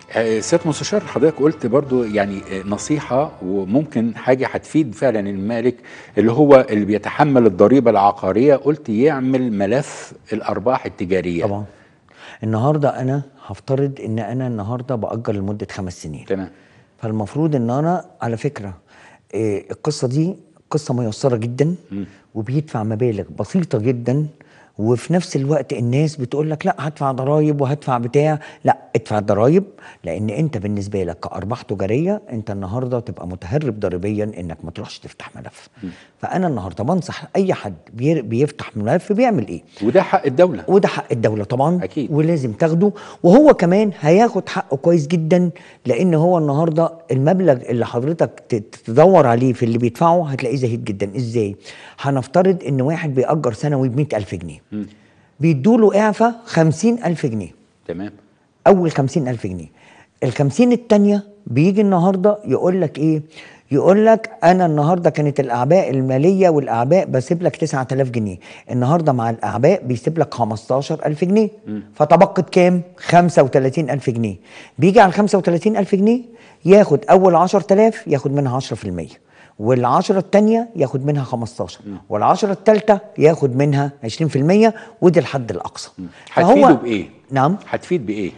آه، سياده المستشار حضرتك قلت برضو يعني آه، نصيحه وممكن حاجه هتفيد فعلا المالك اللي هو اللي بيتحمل الضريبه العقاريه قلت يعمل ملف الارباح التجاريه طبعا النهارده انا هفترض ان انا النهارده باجر لمده خمس سنين تمام فالمفروض ان انا على فكره إيه القصه دي قصه ميسره جدا وبيدفع مبالغ بسيطه جدا وفي نفس الوقت الناس بتقول لك لا هدفع ضرايب وهدفع بتاع لا ادفع ضرايب لان انت بالنسبه لك كارباح تجاريه انت النهارده تبقى متهرب ضريبيا انك ما تروحش تفتح ملف فانا النهارده بنصح اي حد بير- بيفتح ملف بيعمل ايه وده حق الدوله وده حق الدولة طبعا أكيد. ولازم تاخده وهو كمان هياخد حقه كويس جدا لأن هو النهاردة المبلغ اللي حضرتك ت- تدور عليه في اللي بيدفعه هتلاقيه زهيد جدا إزاي؟ هنفترض إن واحد بيأجر سنوي ب ألف جنيه بيدوله إعفاء خمسين ألف جنيه تمام اول خمسين الف جنيه الخمسين التانية بيجي النهاردة يقول لك ايه يقول لك انا النهارده كانت الاعباء الماليه والاعباء بسيب لك 9000 جنيه النهارده مع الاعباء بيسيب لك 15000 جنيه فتبقت كام 35000 جنيه بيجي على ال 35000 جنيه ياخد اول 10000 ياخد منها 10% والعشرة التانية ياخد منها 15 والعشرة التالتة ياخد منها 20% ودي الحد الأقصى هتفيده بايه نعم هتفيد بايه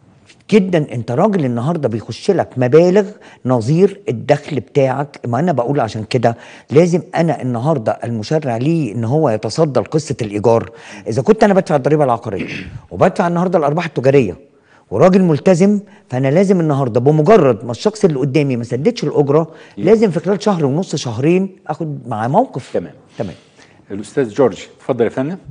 جدا انت راجل النهارده بيخش لك مبالغ نظير الدخل بتاعك ما انا بقول عشان كده لازم انا النهارده المشرع ليه ان هو يتصدى لقصه الايجار اذا كنت انا بدفع الضريبه العقاريه وبدفع النهارده الارباح التجاريه وراجل ملتزم فانا لازم النهارده بمجرد ما الشخص اللي قدامي ما سددش الاجره لازم في خلال شهر ونص شهرين اخد معاه موقف تمام. تمام الاستاذ جورج اتفضل يا فندم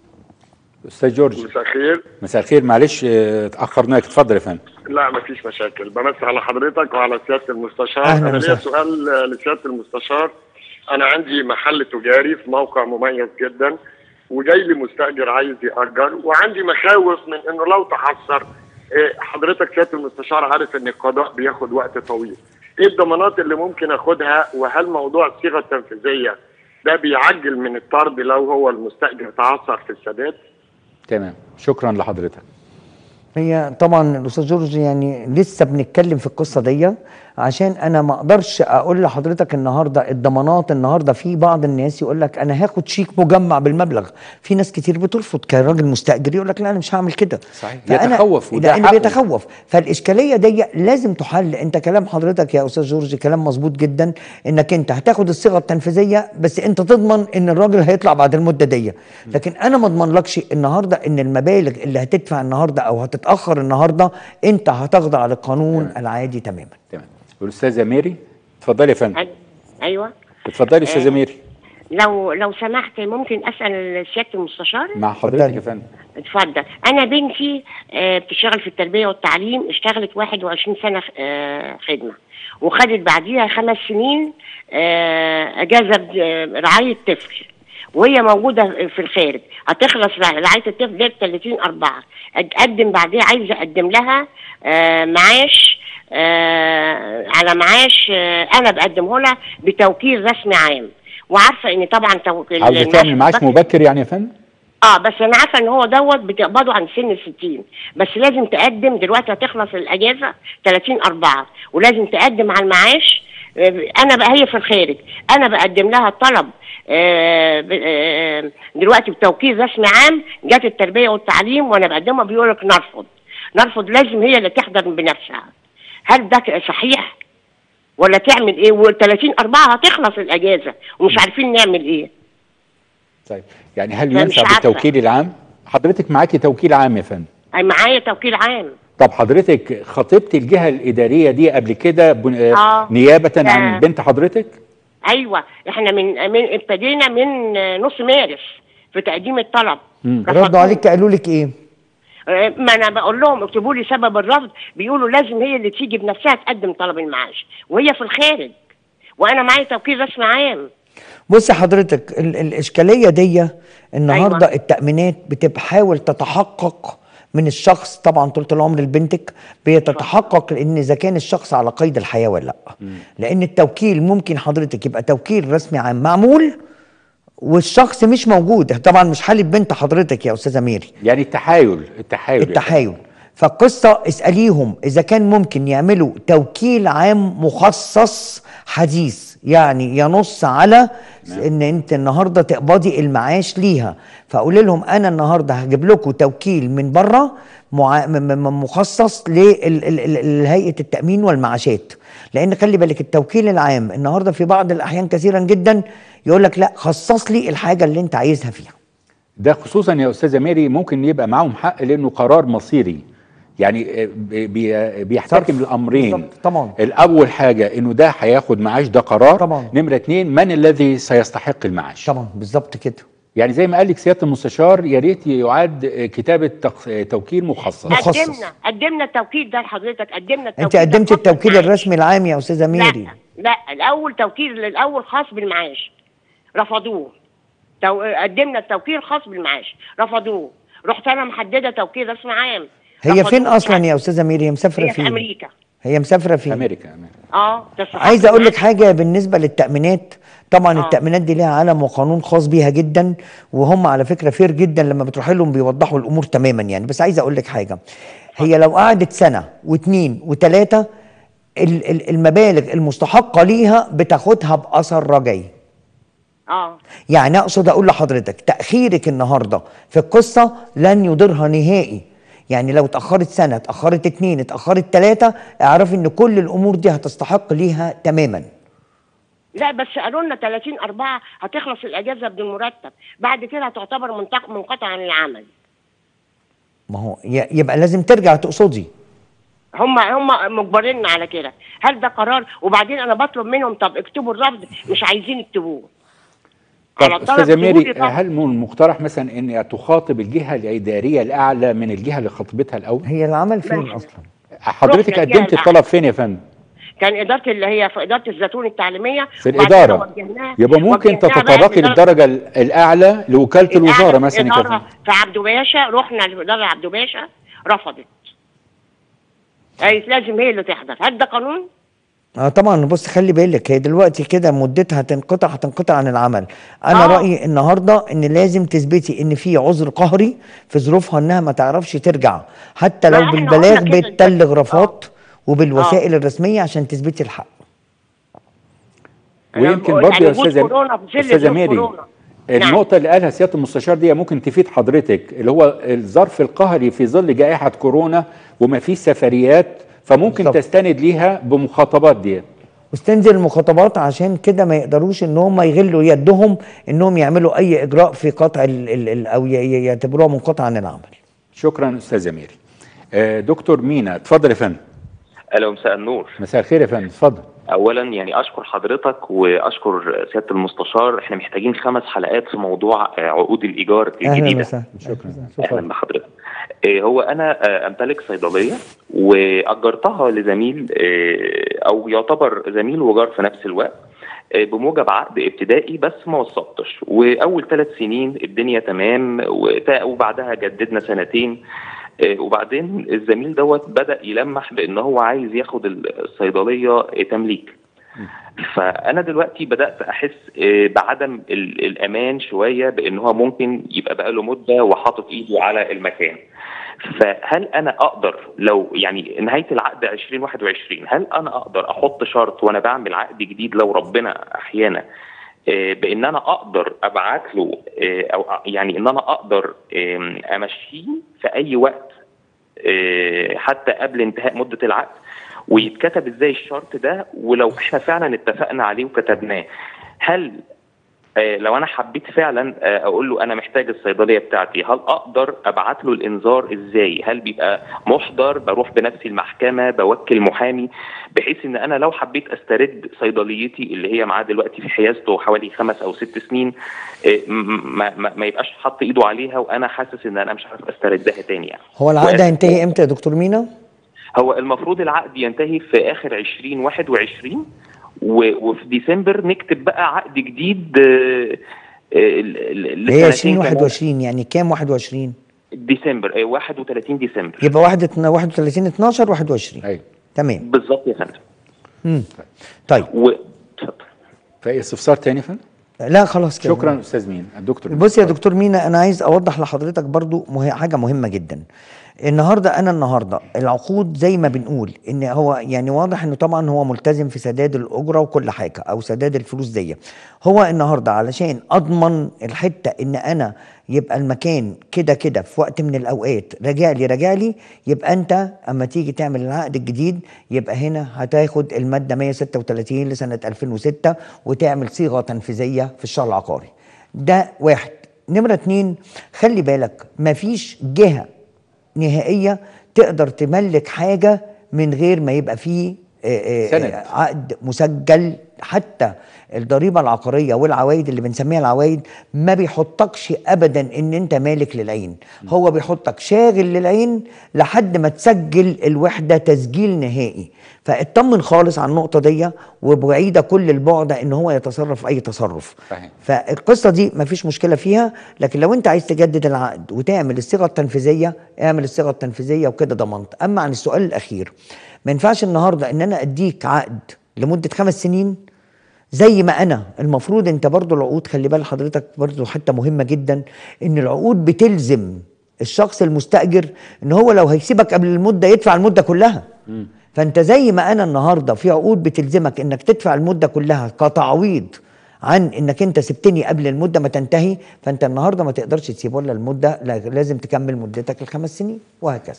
استاذ جورج مساء الخير مساء الخير معلش آه، اتاخرناك اتفضل يا فندم لا مفيش مشاكل بمسي على حضرتك وعلى سياده المستشار أهلاً انا وسهلاً. ليا سؤال آه، لسياده المستشار انا عندي محل تجاري في موقع مميز جدا وجاي لي مستاجر عايز ياجر وعندي مخاوف من انه لو تحسر آه، حضرتك سياده المستشار عارف ان القضاء بياخد وقت طويل ايه الضمانات اللي ممكن اخدها وهل موضوع الصيغه التنفيذيه ده بيعجل من الطرد لو هو المستاجر تعثر في السداد تمام شكرا لحضرتك هي طبعا الاستاذ جورج يعني لسه بنتكلم في القصه دي عشان انا ما اقدرش اقول لحضرتك النهارده الضمانات النهارده في بعض الناس يقول لك انا هاخد شيك مجمع بالمبلغ في ناس كتير بترفض كراجل مستاجر يقول لك لا انا مش هعمل كده صحيح. فأنا- يتخوف وده لانه حقه. بيتخوف فالاشكاليه دي لازم تحل انت كلام حضرتك يا استاذ جورج كلام مظبوط جدا انك انت هتاخد الصيغه التنفيذيه بس انت تضمن ان الراجل هيطلع بعد المده دي لكن انا ما اضمنلكش النهارده ان المبالغ اللي هتدفع النهارده او هتتاخر النهارده انت هتخضع للقانون العادي تماما تمام والاستاذه ميري اتفضلي يا فندم أي- ايوه اتفضلي استاذه ميري لو لو سمحت ممكن اسال سياده المستشار مع حضرتك اتفضلي. يا فندم اتفضل انا بنتي آه، بتشتغل في التربيه والتعليم اشتغلت 21 سنه آه، خدمه وخدت بعديها خمس سنين آه، اجازه ب- آه، رعايه طفل وهي موجوده في الخارج هتخلص رع- رعايه الطفل ده ب 30 4 اقدم بعديها عايزه اقدم لها آه، معاش آه، على معاش آه، انا بقدمه لها بتوكيل رسمي عام وعارفه ان طبعا توكيل عاوزه تعمل معاش المبكر- مبكر يعني يا فندم اه بس انا عارفه ان هو دوت بتقبضه عن سن ال 60 بس لازم تقدم دلوقتي هتخلص الاجازه 30 4 ولازم تقدم على المعاش آه، انا بقى هي في الخارج انا بقدم لها طلب آه، ب- آه، دلوقتي بتوكيل رسمي عام جت التربيه والتعليم وانا بقدمها بيقول لك نرفض نرفض لازم هي اللي تحضر بنفسها هل ده ك- صحيح ولا تعمل ايه وال30 4 هتخلص الاجازه ومش عارفين نعمل ايه طيب يعني هل لا، مش ينفع عارفة. بالتوكيل العام حضرتك معاكي توكيل عام يا فندم أي معايا توكيل عام طب حضرتك خطبتي الجهه الاداريه دي قبل كده بن... آه، آه. نيابه لا. عن بنت حضرتك ايوه احنا من, من ابتدينا من نص مارس في تقديم الطلب رفضوه. ردوا عليك قالوا لك ايه آه، ما انا بقول لهم اكتبوا لي سبب الرفض بيقولوا لازم هي اللي تيجي بنفسها تقدم طلب المعاش وهي في الخارج وانا معايا توكيل رسمي عام بص حضرتك ال الاشكاليه دي النهارده أيوة. التامينات بتحاول تتحقق من الشخص طبعا طول العمر لبنتك بيتحقق ان اذا كان الشخص على قيد الحياه ولا لا لان التوكيل ممكن حضرتك يبقى توكيل رسمي عام معمول والشخص مش موجود طبعا مش حاله بنت حضرتك يا استاذه ميري يعني التحايل التحايل يا التحايل فالقصة اسأليهم إذا كان ممكن يعملوا توكيل عام مخصص حديث يعني ينص على ان انت النهارده تقبضي المعاش ليها فاقول لهم انا النهارده هجيب لكم توكيل من بره مع... م- م- مخصص لهيئه التامين والمعاشات لان خلي بالك التوكيل العام النهارده في بعض الاحيان كثيرا جدا يقول لك لا خصص لي الحاجه اللي انت عايزها فيها ده خصوصا يا استاذه ماري ممكن يبقى معاهم حق لانه قرار مصيري يعني آه، بي- بي- بيحتكم صرف. الامرين بالظبط، طبعا. الاول حاجه انه ده هياخد معاش ده قرار طبعا. نمره اتنين من الذي سيستحق المعاش طبعا بالظبط كده يعني زي ما قال لك سياده المستشار يا ريت يعاد آه، كتابه تق- آه، توكيل مخصص مخصص. قدمنا قدمنا التوكيل ده لحضرتك قدمنا التوكيل انت ده قدمت خاص التوكيل بالمعاش. الرسمي العام يا استاذه ميري لا لا الاول توكيل الاول خاص بالمعاش رفضوه تو... قدمنا التوكيل خاص بالمعاش رفضوه رحت انا محدده توكيل رسمي عام هي رفضوه. فين اصلا يا استاذه ميري هي مسافره هي في فين امريكا هي مسافره فين امريكا امريكا اه تستحق عايز اقول لك المعاش. حاجه بالنسبه للتامينات طبعا آه. التامينات دي ليها عالم وقانون خاص بيها جدا وهم على فكره فير جدا لما بتروح لهم بيوضحوا الامور تماما يعني بس عايز اقول لك حاجه هي لو قعدت سنه واثنين وثلاثه ال- ال- المبالغ المستحقه ليها بتاخدها باثر رجعي اه يعني اقصد اقول لحضرتك تاخيرك النهارده في القصه لن يضرها نهائي يعني لو اتاخرت سنه اتاخرت اتنين اتاخرت تلاته اعرفي ان كل الامور دي هتستحق ليها تماما لا بس قالوا لنا 30 4 هتخلص الاجازه بدون مرتب بعد كده هتعتبر منطق- منقطع عن العمل ما هو ي- يبقى لازم ترجع تقصدي هم هم مجبرين على كده هل ده قرار وبعدين انا بطلب منهم طب اكتبوا الرفض مش عايزين يكتبوه طب على طلب استاذه ظهوري ميري طبعا. هل من المقترح مثلا ان تخاطب الجهه الاداريه الاعلى من الجهه اللي خطبتها الاول هي العمل فين ماشي. اصلا حضرتك رحنا الجهة قدمت الأعلى. الطلب فين يا فندم كان اداره اللي هي في اداره الزيتون التعليميه في وبعد كده الاداره وجهناها- يبقى ممكن وجهناها بقى تتطرقي لإدارة- للدرجه ال- الاعلى لوكاله الوزاره الإعلى مثلا يا الإدارة فندم في عبده باشا رحنا لإدارة عبده باشا رفضت قالت لازم هي اللي تحضر هل ده قانون؟ اه طبعا بص خلي بالك هي دلوقتي كده مدتها هتنقطع هتنقطع عن العمل انا آه. رايي النهارده ان لازم تثبتي ان في عذر قهري في ظروفها انها ما تعرفش ترجع حتى ما لو إحنا بالبلاغ قلنا كده بتبلغ دلوقتي. رفاط وبالوسائل الرسميه عشان تثبتي الحق أنا ويمكن بقول برضه يعني يا وجود استاذه كورونا في ظل استاذه ظروف ميري كورونا. نعم. النقطة اللي قالها سيادة المستشار دي ممكن تفيد حضرتك اللي هو الظرف القهري في ظل جائحة كورونا وما فيش سفريات فممكن بالظبط. تستند ليها بمخاطبات دي واستنزل المخاطبات عشان كده ما يقدروش ان هم يغلوا يدهم انهم يعملوا اي اجراء في قطع ال ال ال او ي- ي- يعتبروها منقطع عن العمل شكرا استاذة ميري آه، دكتور مينا اتفضل يا فندم الو مساء النور مساء الخير يا فندم اتفضل اولا يعني اشكر حضرتك واشكر سياده المستشار احنا محتاجين خمس حلقات في موضوع آه، عقود الايجار اهلا الجديده وسهلا شكرا اهلا بحضرتك آه، هو انا آه، امتلك صيدليه واجرتها لزميل آه، او يعتبر زميل وجار في نفس الوقت آه، بموجب عقد ابتدائي بس ما وثقتش واول ثلاث سنين الدنيا تمام وتا- وبعدها جددنا سنتين آه، وبعدين الزميل دوت بدا يلمح بان هو عايز ياخد الصيدليه آه، تمليك فانا دلوقتي بدات احس آه، بعدم ال- الامان شويه بان هو ممكن يبقى بقاله مده وحاطط ايده على المكان فهل انا اقدر لو يعني نهايه العقد 2021 هل انا اقدر احط شرط وانا بعمل عقد جديد لو ربنا احيانا آه، بان انا اقدر ابعت له آه، او يعني ان انا اقدر آم، امشيه في اي وقت آه، حتى قبل انتهاء مده العقد ويتكتب ازاي الشرط ده ولو احنا فعلا اتفقنا عليه وكتبناه هل آه، لو انا حبيت فعلا آه، اقول له انا محتاج الصيدليه بتاعتي هل اقدر ابعت له الانذار ازاي هل بيبقى محضر بروح بنفسي المحكمه بوكل محامي بحيث ان انا لو حبيت استرد صيدليتي اللي هي معاه دلوقتي في حيازته حوالي خمس او ست سنين آه، م- ما, ما, ما يبقاش حط ايده عليها وانا حاسس ان انا مش عارف استردها تاني يعني هو العقد وأ- هينتهي امتى يا دكتور مينا؟ هو المفروض العقد ينتهي في اخر 2021 و- وفي ديسمبر نكتب بقى عقد جديد آه، آه، ل- ل- هي لسنتين كمان. 2021 يعني كام 21 ديسمبر آه، 31 ديسمبر يبقى واحد 31 12 21 ايوه تمام بالظبط يا فندم مم. طيب و اتفضل. في استفسار تاني يا فندم لا خلاص كده شكرا استاذ مين الدكتور بص يا دكتور مينا انا عايز اوضح لحضرتك برضو مه... حاجه مهمه جدا النهارده انا النهارده العقود زي ما بنقول ان هو يعني واضح انه طبعا هو ملتزم في سداد الاجره وكل حاجه او سداد الفلوس دي هو النهارده علشان اضمن الحته ان انا يبقى المكان كده كده في وقت من الاوقات راجع لي راجع لي يبقى انت اما تيجي تعمل العقد الجديد يبقى هنا هتاخد الماده 136 لسنه 2006 وتعمل صيغه تنفيذيه في الشهر العقاري ده واحد نمرة اتنين خلي بالك مفيش جهة نهائية تقدر تملك حاجة من غير ما يبقى فيه آه، آه، سند. آه، عقد مسجل حتى الضريبة العقارية والعوائد اللي بنسميها العوائد ما بيحطكش ابدا ان انت مالك للعين هو بيحطك شاغل للعين لحد ما تسجل الوحدة تسجيل نهائي فاطمن خالص على النقطة دي وبعيدة كل البعد ان هو يتصرف اي تصرف صحيح. فالقصه دي مفيش مشكله فيها لكن لو انت عايز تجدد العقد وتعمل الصيغه التنفيذيه اعمل الصيغه التنفيذيه وكده ضمنت اما عن السؤال الاخير ما ينفعش النهارده ان انا اديك عقد لمده خمس سنين زي ما انا المفروض انت برضو العقود خلي بال حضرتك برضو حته مهمه جدا ان العقود بتلزم الشخص المستاجر ان هو لو هيسيبك قبل المده يدفع المده كلها فانت زي ما انا النهارده في عقود بتلزمك انك تدفع المده كلها كتعويض عن انك انت سبتني قبل المده ما تنتهي فانت النهارده ما تقدرش تسيب ولا المده لا- لازم تكمل مدتك الخمس سنين وهكذا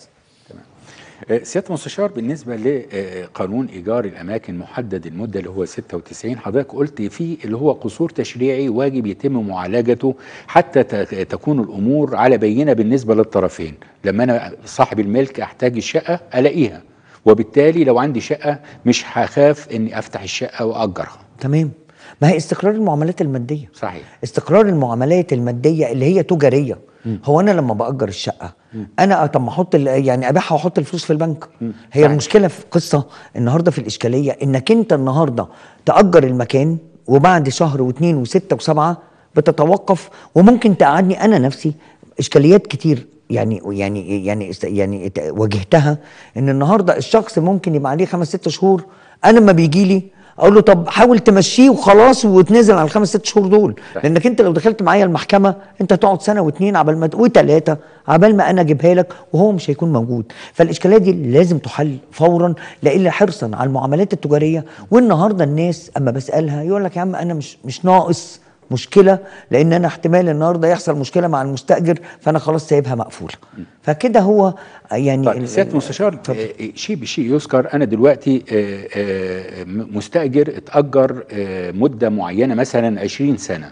آه، سياده المستشار بالنسبه لقانون ايجار الاماكن محدد المده اللي هو 96 حضرتك قلت فيه اللي هو قصور تشريعي واجب يتم معالجته حتى ت- تكون الامور على بينه بالنسبه للطرفين لما انا صاحب الملك احتاج الشقه الاقيها وبالتالي لو عندي شقه مش هخاف اني افتح الشقه واجرها تمام ما هي استقرار المعاملات الماديه صحيح استقرار المعاملات الماديه اللي هي تجاريه هو انا لما باجر الشقه انا طب ما احط ال- يعني ابيعها واحط الفلوس في البنك هي صحيح. المشكله في قصه النهارده في الاشكاليه انك انت النهارده تاجر المكان وبعد شهر واثنين وسته وسبعه بتتوقف وممكن تقعدني انا نفسي اشكاليات كتير يعني يعني يعني است- يعني ات- واجهتها ان النهارده الشخص ممكن يبقى عليه خمس ست شهور انا لما بيجي لي اقول له طب حاول تمشيه وخلاص وتنزل على الخمس ست شهور دول صحيح. لانك انت لو دخلت معايا المحكمه انت تقعد سنه واثنين عبال ما وثلاثه عبال ما انا اجيبها لك وهو مش هيكون موجود فالاشكاليه دي لازم تحل فورا لان حرصا على المعاملات التجاريه والنهارده الناس اما بسالها يقول لك يا عم انا مش مش ناقص مشكله لان انا احتمال النهارده يحصل مشكله مع المستاجر فانا خلاص سايبها مقفوله فكده هو يعني طيب ال- سياده المستشار آه، آه، شيء بشيء يذكر انا دلوقتي آه، آه، م- مستاجر اتاجر آه، مده معينه مثلا 20 سنه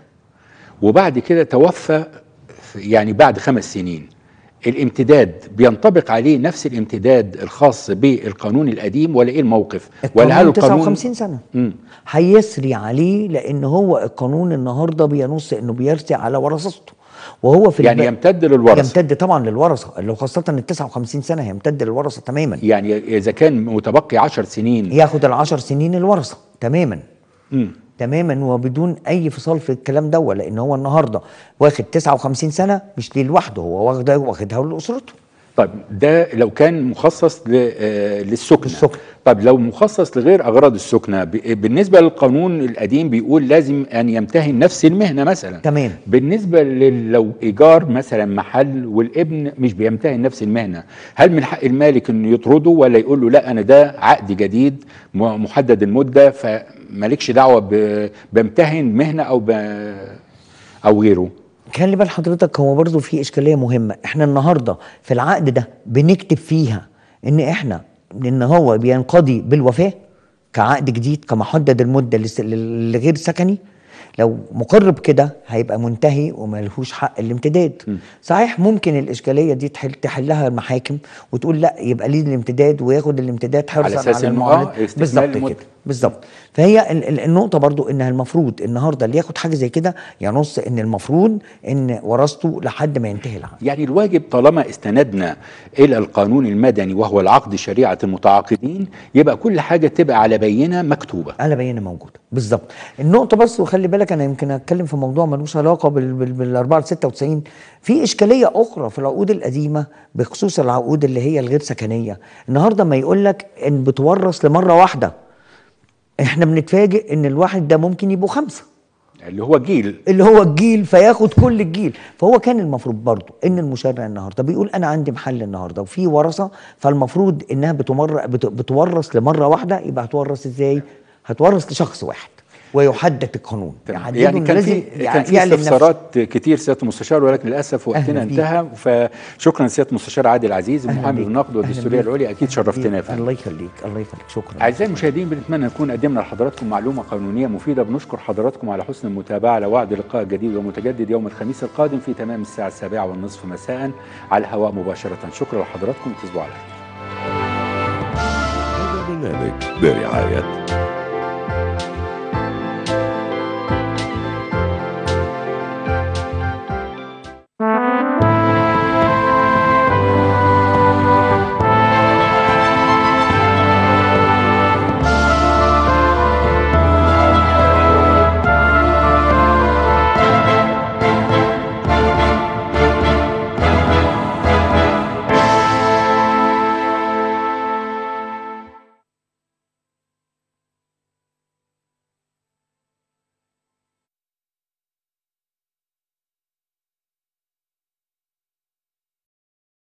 وبعد كده توفى في- يعني بعد خمس سنين الامتداد بينطبق عليه نفس الامتداد الخاص بالقانون القديم ولا ايه الموقف ولا هل القانون القانون 59 سنه مم. هيسري عليه لان هو القانون النهارده بينص انه بيرسي على ورثته وهو في يعني الب- يمتد للورثه يمتد طبعا للورثه اللي خاصه ال 59 سنه يمتد للورثه تماما يعني اذا كان متبقي 10 سنين ياخد العشر سنين الورثه تماما مم. تماما وبدون اي فصال في الكلام ده لان هو النهارده واخد 59 سنه مش ليه لوحده هو واخدها واخدها لاسرته طيب ده لو كان مخصص ل- آه، للسكنة للسكنة. طب لو مخصص لغير أغراض السكنة ب- بالنسبة للقانون القديم بيقول لازم أن يمتهن نفس المهنة مثلا تمام. بالنسبة لل- لو إيجار مثلا محل والابن مش بيمتهن نفس المهنة هل من حق المالك أنه يطرده ولا يقول له لا أنا ده عقد جديد م- محدد المدة فمالكش دعوة ب- بمتهن مهنة أو ب أو غيره خلي بال حضرتك هو برضه في اشكاليه مهمه احنا النهارده في العقد ده بنكتب فيها ان احنا ان هو بينقضي بالوفاه كعقد جديد كمحدد المده لس- لل- لغير سكني لو مقر بكده هيبقى منتهي وملهوش حق الامتداد صحيح ممكن الاشكاليه دي تحل تحلها المحاكم وتقول لا يبقى ليه الامتداد وياخد الامتداد حرصا على على, أساس إنه المعاملات آه، استكمال بالظبط المدة. كده بالظبط فهي ال- ال- النقطه برضو انها المفروض النهارده اللي ياخد حاجه زي كده ينص ان المفروض ان ورثته لحد ما ينتهي العقد يعني الواجب طالما استندنا الى القانون المدني وهو العقد شريعه المتعاقدين يبقى كل حاجه تبقى على بينه مكتوبه على بينه موجوده بالظبط النقطه بس وخلي بالك انا يمكن اتكلم في موضوع ملوش علاقه بال بال بال 4 96 في اشكاليه اخرى في العقود القديمه بخصوص العقود اللي هي الغير سكنيه النهارده ما يقول لك ان بتورث لمره واحده احنا بنتفاجئ ان الواحد ده ممكن يبقوا خمسه اللي هو جيل اللي هو الجيل فياخد كل الجيل فهو كان المفروض برضه ان المشرع النهارده بيقول انا عندي محل النهارده وفي ورثه فالمفروض انها بتمر بت- بتورث لمره واحده يبقى هتورث ازاي؟ هتورث لشخص واحد ويحدد القانون تمام. يحدده يعني إنه كان لازم في كان في يعلن نفسه. استفسارات كتير سياده المستشار ولكن للاسف وقتنا أهلاً بيك. انتهى فشكرا سياده المستشار عادل عزيز أهلاً المحامي بيك. بالنقد أهلاً والدستوريه بيك. العليا اكيد أهلاً شرفتنا يا بيك. فندم الله يخليك الله يخليك شكرا أعزائي المشاهدين بنتمنى نكون قدمنا لحضراتكم معلومة قانونية مفيدة بنشكر حضراتكم على حسن المتابعة على وعد لقاء جديد ومتجدد يوم الخميس القادم في تمام الساعة السابعة والنصف مساء على الهواء مباشرة شكرا لحضراتكم تصبحوا على خير هذا برنامج برعاية